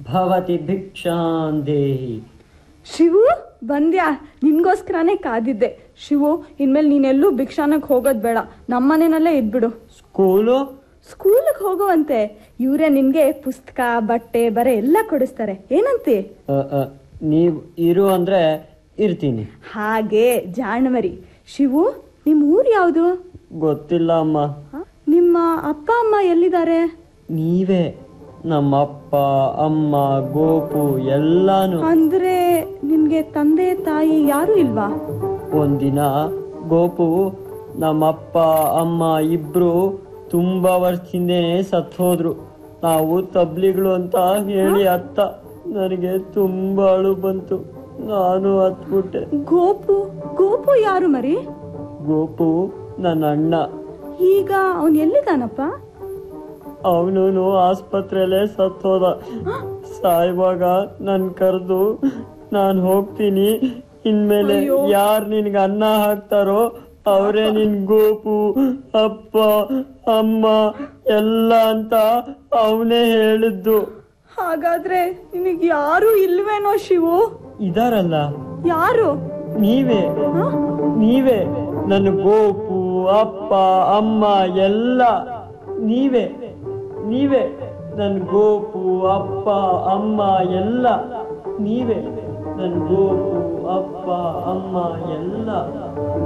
ಭವತಿ ಭಿಕ್ಷಾಂ ದೇಹಿ ಶಿವು ಬಂದ್ಯಾ ನಿನ್ಗೋಸ್ಕರನೇ ಕಾದಿದ್ದೆ ಶಿವು ಇನ್ಮೇಲೆ ನೀನೆಲ್ಲೂ ಭಿಕ್ಷಾನಕ್ ಹೋಗೋದ್ ಬೇಡ ನಮ್ಮನೆನಲ್ಲೇ ಇದ್ಬಿಡು ಸ್ಕೂಲು ಸ್ಕೂಲಿಗೆ ಹೋಗುವಂತೆ ಇವರೇ ನಿನ್ಗೆ ಪುಸ್ತಕ ಬಟ್ಟೆ ಬರೆ ಎಲ್ಲ ಕೊಡಿಸ್ತಾರೆ ಏನಂತಿ ಅ, ಅ, ನೀವ್ ಇರು ಅಂದ್ರೆ ಇರ್ತೀನಿ ಹಾಗೆ ಜಾಣಮರಿ ಶಿವು ನಿಮ್ ಊರ್ ಯಾವ್ದು ಗೊತ್ತಿಲ್ಲ ಅಮ್ಮ ಹ? ನಿಮ್ಮ ಅಪ್ಪ ಅಮ್ಮ ಎಲ್ಲಿದ್ದಾರೆ ನೀವೇ ನಮ್ಮ ಅಪ್ಪ ಅಮ್ಮ ಗೋಪು ಎಲ್ಲಾನು ಅಂದ್ರೆ ನಿನ್ಗೆ ತಂದೆ ತಾಯಿ ಯಾರು ಇಲ್ವಾ ಒಂದಿನ ಗೋಪು ನಮ್ಮಪ್ಪ ಅಮ್ಮ ಇಬ್ರು ತುಂಬಾ ವರ್ಷದಿಂದೇನೆ ಸತ್ ಹೋದ್ರು ನಾವು ತಬ್ಲಿಗಳು ಅಂತ ಹೇಳಿ ಅತ್ತ ನನಗೆ ತುಂಬಾ ಅಳು ಬಂತು ನಾನು ಹತ್ಬಿಟ್ಟೆ ಗೋಪು ಗೋಪು ಯಾರು ಮರಿ ಗೋಪು ನನ್ನ ಅಣ್ಣ ಈಗ ಅವನ್ ಎಲ್ಲಿದಾನಪ್ಪ ಅವನು ಆಸ್ಪತ್ರೆಯಲ್ಲೇ ಸತ್ ಹೋದ ಸಾಯುವಾಗ ನನ್ ಕರೆದು ನಾನ್ ಹೋಗ್ತೀನಿ ಇನ್ಮೇಲೆ ಅಯ್ಯೋ. ಯಾರ್ ನಿನ್ಗೆ ಅನ್ನ ಹಾಕ್ತಾರೋ ಅವರೇ ನಿನ್ ಗೋಪು ಅಪ್ಪ ಅಮ್ಮ ಎಲ್ಲ ಅಂತ ಅವನೇ ಹೇಳಿದ್ದು ಹಾಗಾದ್ರೆ ನಿನಗ್ ಯಾರು ಇಲ್ವೇನೋ ಶಿವು ಇದಾರಲ್ಲ ಯಾರು ನೀವೇ ಹ? ನೀವೇ ನನ್ನ ಗೋಪು ಅಪ್ಪ ಅಮ್ಮ ಎಲ್ಲ ನೀವೇ ನೀವೇ ನನ್ನ ಗೋಪು ಅಪ್ಪ ಅಮ್ಮ ಎಲ್ಲ ನೀವೇ ನನ್ನ ಗೋಪು ಅಪ್ಪ ಅಮ್ಮ ಎಲ್ಲ